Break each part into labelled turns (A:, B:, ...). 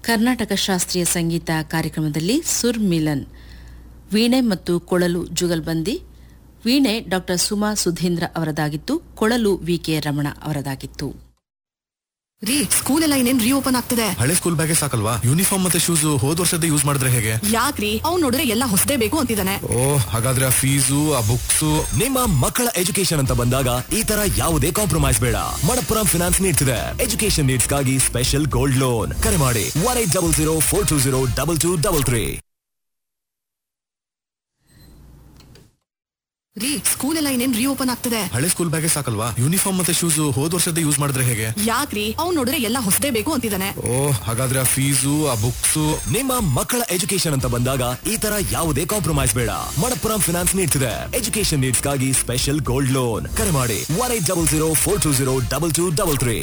A: ಕರ್ನಾಟಕ ಶಾಸ್ತ್ರೀಯ ಸಂಗೀತ ಕಾರ್ಯಕ್ರಮದಲ್ಲಿ ಸುರ್ ಮಿಲನ್ ವೀಣೆ ಮತ್ತು ಕೊಳಲು ಜುಗಲ್ಬಂದಿ ವೀಣೆ ಡಾಕ್ಟರ್ ಸುಮಾ ಸುಧೀಂದ್ರ ಅವರದಾಗಿತ್ತು ಕೊಳಲು ವಿಕೆ ರಮಣ ಅವರದಾಗಿತ್ತು
B: ರೀ ಸ್ಕೂಲ್ ಎಲ್ಲ ಇನ್ನೇನ್ ರೀಓಪನ್ ಆಗ್ತಿದೆ
C: ಹಳೆ ಸ್ಕೂಲ್ ಬ್ಯಾಗೆ ಸಾಕಲ್ವಾ ಯೂನಿಫಾರ್ಮ್ ಮತ್ತೆ ಶೂಸ್ ಹೋದ್ ವರ್ಷದ ಯೂಸ್ ಮಾಡಿದ್ರೆ ಹೇಗೆ
B: ಯಾಕ್ರಿ ಅವ್ನ್ ನೋಡಿದ್ರೆ ಎಲ್ಲ ಹೊಸದೇ ಬೇಕು ಅಂತಿದ್ದಾನೆ
C: ಓ ಹಾಗಾದ್ರೆ ಆ ಫೀಸು ಆ ಬುಕ್ಸ್
D: ನಿಮ್ಮ ಮಕ್ಕಳ ಎಜುಕೇಶನ್ ಅಂತ ಬಂದಾಗ ಈ ತರ ಯಾವುದೇ ಕಾಂಪ್ರಮೈಸ್ ಬೇಡ ಮಣಪ್ಪುರಂ ಫಿನಾನ್ಸ್ ನೀಡ್ಸ್ ಇದೆ ಎಜುಕೇಶನ್ ನೀಡ್ಸ್ ಗಾಗಿ ಸ್ಪೆಷಲ್ ಗೋಲ್ಡ್ ಲೋನ್ ಕರೆ ಮಾಡಿ one eight double zero four two zero double two double three
B: ರೀ ಸ್ಕೂಲ್ ಎಲ್ಲ ಇನ್ನೇನ್ ರೀಓಪನ್ ಆಗ್ತಿದೆ
C: ಹಳೆ ಸ್ಕೂಲ್ ಬ್ಯಾಗೆ ಸಾಕಲ್ವಾ ಯೂನಿಫಾರ್ಮ್ ಮತ್ತೆ ಶೂಸ್ ಹೋದ್ ವರ್ಷದ ಯೂಸ್ ಮಾಡಿದ್ರೆ ಹೇಗೆ
B: ಯಾಕ್ರಿ ಅವ್ನ್ ನೋಡಿದ್ರೆ ಎಲ್ಲ ಹೊಸದೇ ಬೇಕು ಅಂತಿದ್ದಾನೆ
C: ಓ ಹಾಗಾದ್ರೆ ಆ ಫೀಸು ಆ ಬುಕ್ಸ್
D: ನಿಮ್ಮ ಮಕ್ಕಳ ಎಜುಕೇಶನ್ ಅಂತ ಬಂದಾಗ ಈ ತರ ಯಾವುದೇ ಕಾಂಪ್ರಮೈಸ್ ಬೇಡ ಮಣಪ್ಪುರಂ ಫಿನಾನ್ಸ್ ನೀಡ್ಸ್ ಇದೆ ಎಜುಕೇಶನ್ ನೀಡ್ಸ್ ಗಾಗಿ ಸ್ಪೆಷಲ್ ಗೋಲ್ಡ್ ಲೋನ್ ಕರೆ ಮಾಡಿ one eight double zero four two zero double two double three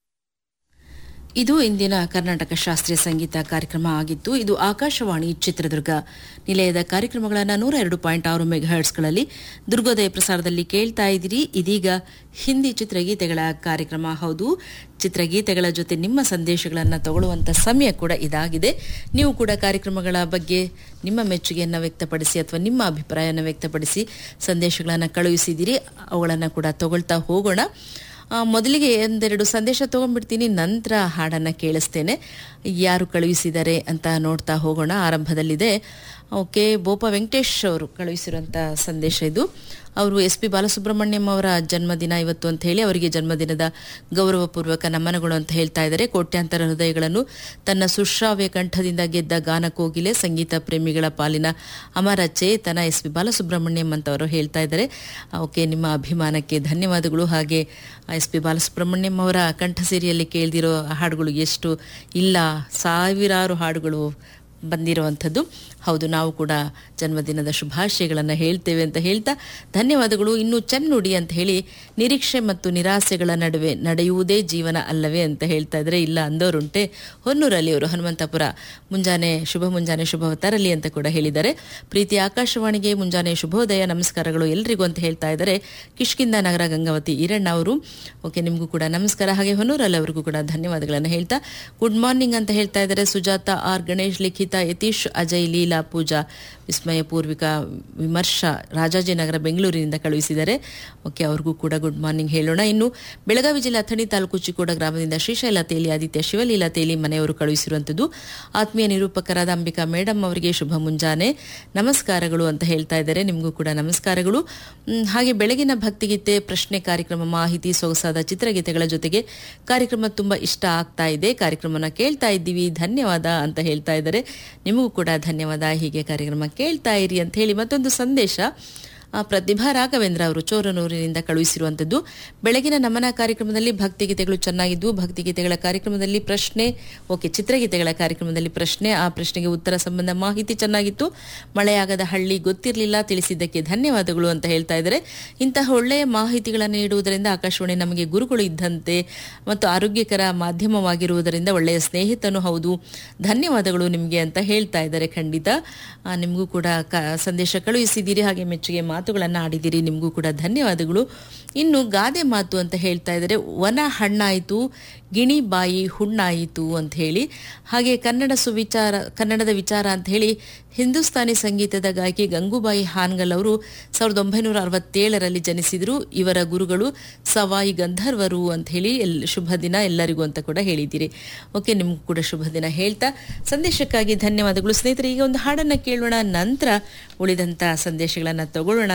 A: ಇದು ಇಂದಿನ ಕರ್ನಾಟಕ ಶಾಸ್ತ್ರೀಯ ಸಂಗೀತ ಕಾರ್ಯಕ್ರಮ ಆಗಿತ್ತು ಇದು ಆಕಾಶವಾಣಿ ಚಿತ್ರದುರ್ಗ ನಿಲಯದ ಕಾರ್ಯಕ್ರಮಗಳನ್ನು ನೂರ ಎರಡು ಪಾಯಿಂಟ್ ಆರು ಮೆಗಾಹರ್ಟ್ಸ್ಗಳಲ್ಲಿ ದುರ್ಗೋದಯ ಪ್ರಸಾರದಲ್ಲಿ ಕೇಳ್ತಾ ಇದ್ದೀರಿ ಇದೀಗ ಹಿಂದಿ ಚಿತ್ರಗೀತೆಗಳ ಕಾರ್ಯಕ್ರಮ ಹೌದು ಚಿತ್ರಗೀತೆಗಳ ಜೊತೆ ನಿಮ್ಮ ಸಂದೇಶಗಳನ್ನು ತಗೊಳ್ಳುವಂಥ ಸಮಯ ಕೂಡ ಇದಾಗಿದೆ ನೀವು ಕೂಡ ಕಾರ್ಯಕ್ರಮಗಳ ಬಗ್ಗೆ ನಿಮ್ಮ ಮೆಚ್ಚುಗೆಯನ್ನು ವ್ಯಕ್ತಪಡಿಸಿ ಅಥವಾ ನಿಮ್ಮ ಅಭಿಪ್ರಾಯವನ್ನು ವ್ಯಕ್ತಪಡಿಸಿ ಸಂದೇಶಗಳನ್ನು ಕಳುಹಿಸಿದ್ದೀರಿ ಅವುಗಳನ್ನು ಕೂಡ ತಗೊಳ್ತಾ ಹೋಗೋಣ ಆ, ಮೊದಲಿಗೆ ಒಂದೆರಡು ಸಂದೇಶ ತಗೊಂಡ್ಬಿಡ್ತೀನಿ ನಂತರ ಹಾಡನ್ನು ಕೇಳಿಸ್ತೇನೆ ಯಾರು ಕಳುಹಿಸಿದ್ದಾರೆ ಅಂತ ನೋಡ್ತಾ ಹೋಗೋಣ ಆರಂಭದಲ್ಲಿದೆ ಓಕೆ ಬೋಪ ವೆಂಕಟೇಶ್ ಅವರು ಕಳುಹಿಸಿರುವಂಥ ಸಂದೇಶ ಇದು ಅವರು ಎಸ್ ಪಿ ಬಾಲಸುಬ್ರಹ್ಮಣ್ಯಂ ಅವರ ಜನ್ಮದಿನ ಇವತ್ತು ಅಂತ ಹೇಳಿ ಅವರಿಗೆ ಜನ್ಮದಿನದ ಗೌರವಪೂರ್ವಕ ನಮನಗಳು ಅಂತ ಹೇಳ್ತಾ ಇದ್ದಾರೆ ಕೋಟ್ಯಾಂತರ ಹೃದಯಗಳನ್ನು ತನ್ನ ಸುಶ್ರಾವ್ಯ ಕಂಠದಿಂದ ಗೆದ್ದ ಗಾನ ಕೋಗಿಲೆ ಸಂಗೀತ ಪ್ರೇಮಿಗಳ ಪಾಲಿನ ಅಮರ ಚೇತನ ಎಸ್ ಪಿ ಬಾಲಸುಬ್ರಹ್ಮಣ್ಯಂ ಅಂತ ಅವರು ಹೇಳ್ತಾ ಇದ್ದಾರೆ ಓಕೆ ನಿಮ್ಮ ಅಭಿಮಾನಕ್ಕೆ ಧನ್ಯವಾದಗಳು ಹಾಗೆ ಎಸ್ ಪಿ ಬಾಲಸುಬ್ರಹ್ಮಣ್ಯಂ ಅವರ ಕಂಠಸಿರಿಯಲ್ಲಿ ಕೇಳ್ದಿರೋ ಹಾಡುಗಳು ಎಷ್ಟು ಇಲ್ಲ ಸಾವಿರಾರು ಹಾಡುಗಳು ಬಂದಿರುವಂಥದ್ದು ಹೌದು ನಾವು ಕೂಡ ಜನ್ಮದಿನದ ಶುಭಾಶಯಗಳನ್ನು ಹೇಳ್ತೇವೆ ಅಂತ ಹೇಳ್ತಾ ಧನ್ಯವಾದಗಳು ಇನ್ನು ಚೆನ್ನುಡಿ ಅಂತ ಹೇಳಿ ನಿರೀಕ್ಷೆ ಮತ್ತು ನಿರಾಸೆಗಳ ನಡುವೆ ನಡೆಯುವುದೇ ಜೀವನ ಅಲ್ಲವೇ ಅಂತ ಹೇಳ್ತಾ ಇದ್ರೆ ಇಲ್ಲ ಅಂದವರುಂಟೆ ಹೊನ್ನೂರಲ್ಲಿ ಅವರು ಹನುಮಂತಪುರ ಮುಂಜಾನೆ ಶುಭ ಮುಂಜಾನೆ ಶುಭ ತರಲಿ ಅಂತ ಕೂಡ ಹೇಳಿದ್ದಾರೆ ಪ್ರೀತಿ ಆಕಾಶವಾಣಿಗೆ ಮುಂಜಾನೆ ಶುಭೋದಯ ನಮಸ್ಕಾರಗಳು ಎಲ್ರಿಗೂ ಅಂತ ಹೇಳ್ತಾ ಇದ್ದಾರೆ ಕಿಷ್ಕಿಂದ ನಗರ ಗಂಗಾವತಿ ಈರಣ್ಣ ಅವರು ಓಕೆ ನಿಮಗೂ ಕೂಡ ನಮಸ್ಕಾರ ಹಾಗೆ ಹೊನ್ನೂರಲ್ಲಿ ಅವರಿಗೂ ಕೂಡ ಧನ್ಯವಾದಗಳನ್ನು ಹೇಳ್ತಾ ಗುಡ್ ಮಾರ್ನಿಂಗ್ ಅಂತ ಹೇಳ್ತಾ ಇದ್ದಾರೆ ಸುಜಾತ ಆರ್ ಗಣೇಶ್ ಲಿಖಿತ ಯತೀಶ್ ಅಜಯ್ ಲೀಲಾ ಪೂಜಾ ವಿಸ್ಮಯ ಪೂರ್ವಿಕಾ ವಿಮರ್ಶ ರಾಜಾಜಿನಗರ ಬೆಂಗಳೂರಿನಿಂದ ಕಳುಹಿಸಿದ್ದಾರೆ ಓಕೆ ಅವ್ರಿಗೂ ಕೂಡ ಗುಡ್ ಮಾರ್ನಿಂಗ್ ಹೇಳೋಣ ಇನ್ನು ಬೆಳಗಾವಿ ಜಿಲ್ಲೆ ಅಥಣಿ ತಾಲೂಕು ಚಿಕ್ಕೋಡ ಗ್ರಾಮದಿಂದ ಶ್ರೀಶೈಲ ತೇಲಿ ಆದಿತ್ಯ ಶಿವಲೀಲಾ ತೇಲಿ ಮನೆಯವರು ಕಳುಹಿಸಿರುವಂಥದ್ದು ಆತ್ಮೀಯ ನಿರೂಪಕರಾದ ಅಂಬಿಕಾ ಮೇಡಮ್ ಅವರಿಗೆ ಶುಭ ಮುಂಜಾನೆ ನಮಸ್ಕಾರಗಳು ಅಂತ ಹೇಳ್ತಾ ಇದ್ದಾರೆ ನಿಮಗೂ ಕೂಡ ನಮಸ್ಕಾರಗಳು ಮ್, ಹಾಗೆ ಬೆಳಗಿನ ಭಕ್ತಿಗೀತೆ ಪ್ರಶ್ನೆ ಕಾರ್ಯಕ್ರಮ ಮಾಹಿತಿ ಸೊಗಸಾದ ಚಿತ್ರಗೀತೆಗಳ ಜೊತೆಗೆ ಕಾರ್ಯಕ್ರಮ ತುಂಬಾ ಇಷ್ಟ ಆಗ್ತಾ ಇದೆ ಕಾರ್ಯಕ್ರಮನ ಕೇಳ್ತಾ ಇದ್ದೀವಿ ಧನ್ಯವಾದ ಅಂತ ಹೇಳ್ತಾ ಇದ್ದಾರೆ ನಿಮಗೂ ಕೂಡ ಧನ್ಯವಾದ ಹೀಗೆ ಕಾರ್ಯಕ್ರಮ ಕೇಳ್ತಾ ಇರಿ ಅಂತ ಹೇಳಿ ಮತ್ತೊಂದು ಸಂದೇಶ ಆ, ಪ್ರತಿಭಾ ರಾಘವೇಂದ್ರ ಅವರು ಚೋರನೂರಿನಿಂದ ಕಳುಹಿಸಿರುವಂಥದ್ದು ಬೆಳಗಿನ ನಮನ ಕಾರ್ಯಕ್ರಮದಲ್ಲಿ ಭಕ್ತಿಗೀತೆಗಳು ಚೆನ್ನಾಗಿದ್ದು ಭಕ್ತಿಗೀತೆಗಳ ಕಾರ್ಯಕ್ರಮದಲ್ಲಿ ಪ್ರಶ್ನೆ ಓಕೆ ಚಿತ್ರಗೀತೆಗಳ ಕಾರ್ಯಕ್ರಮದಲ್ಲಿ ಪ್ರಶ್ನೆ ಆ ಪ್ರಶ್ನೆಗೆ ಉತ್ತರ ಸಂಬಂಧ ಮಾಹಿತಿ ಚೆನ್ನಾಗಿತ್ತು ಮಳೆಯಾಗದ ಹಳ್ಳಿ ಗೊತ್ತಿರಲಿಲ್ಲ ತಿಳಿಸಿದ್ದಕ್ಕೆ ಧನ್ಯವಾದಗಳು ಅಂತ ಹೇಳ್ತಾ ಇದ್ದಾರೆ ಇಂತಹ ಒಳ್ಳೆಯ ಮಾಹಿತಿಗಳನ್ನು ನೀಡುವುದರಿಂದ ಆಕಾಶವಾಣಿ ನಮಗೆ ಗುರುಗಳು ಇದ್ದಂತೆ ಮತ್ತು ಆರೋಗ್ಯಕರ ಮಾಧ್ಯಮವಾಗಿರುವುದರಿಂದ ಒಳ್ಳೆಯ ಸ್ನೇಹಿತನೂ ಹೌದು ಧನ್ಯವಾದಗಳು ನಿಮಗೆ ಅಂತ ಹೇಳ್ತಾ ಇದ್ದಾರೆ ಖಂಡಿತ ಆ, ನಿಮಗೂ ಕೂಡ ಕ ಸಂದೇಶ ಕಳುಹಿಸಿದ್ದೀರಿ ಹಾಗೆ ಮೆಚ್ಚುಗೆ ಮಾತುಗಳನ್ನು ಆಡಿದ್ದೀರಿ ನಿಮಗೂ ಕೂಡ ಧನ್ಯವಾದಗಳು ಇನ್ನು ಗಾದೆ ಮಾತು ಅಂತ ಹೇಳ್ತಾ ಇದ್ದಾರೆ ವನ ಹಣ್ಣಾಯಿತು ಗಿಣಿ ಬಾಯಿ ಹುಣ್ಣಾಯಿತು ಅಂತ ಹೇಳಿ ಹಾಗೆ ಕನ್ನಡ ಸುವಿಚಾರ ಕನ್ನಡದ ವಿಚಾರ ಅಂತ ಹೇಳಿ ಹಿಂದೂಸ್ತಾನಿ ಸಂಗೀತದ ಗಾಯಕಿ ಗಂಗೂಬಾಯಿ ಹಾನ್ಗಲ್ ಅವರು ಸಾವಿರದ ಒಂಬೈನೂರ ಅರವತ್ತೇಳರಲ್ಲಿ ಜನಿಸಿದರು ಇವರ ಗುರುಗಳು ಸವಾಯಿ ಗಂಧರ್ವರು ಅಂತ ಹೇಳಿ ಎಲ್ ಶುಭ ದಿನ ಎಲ್ಲರಿಗೂ ಅಂತ ಕೂಡ ಹೇಳಿದ್ದೀರಿ ಓಕೆ ನಿಮಗೂ ಕೂಡ ಶುಭ ದಿನ ಹೇಳ್ತಾ ಸಂದೇಶಕ್ಕಾಗಿ ಧನ್ಯವಾದಗಳು ಸ್ನೇಹಿತರೆ ಈಗ ಒಂದು ಹಾಡನ್ನು ಕೇಳೋಣ ನಂತರ ಉಳಿದಂಥ ಸಂದೇಶಗಳನ್ನು ತಗೊಳ್ಳೋಣ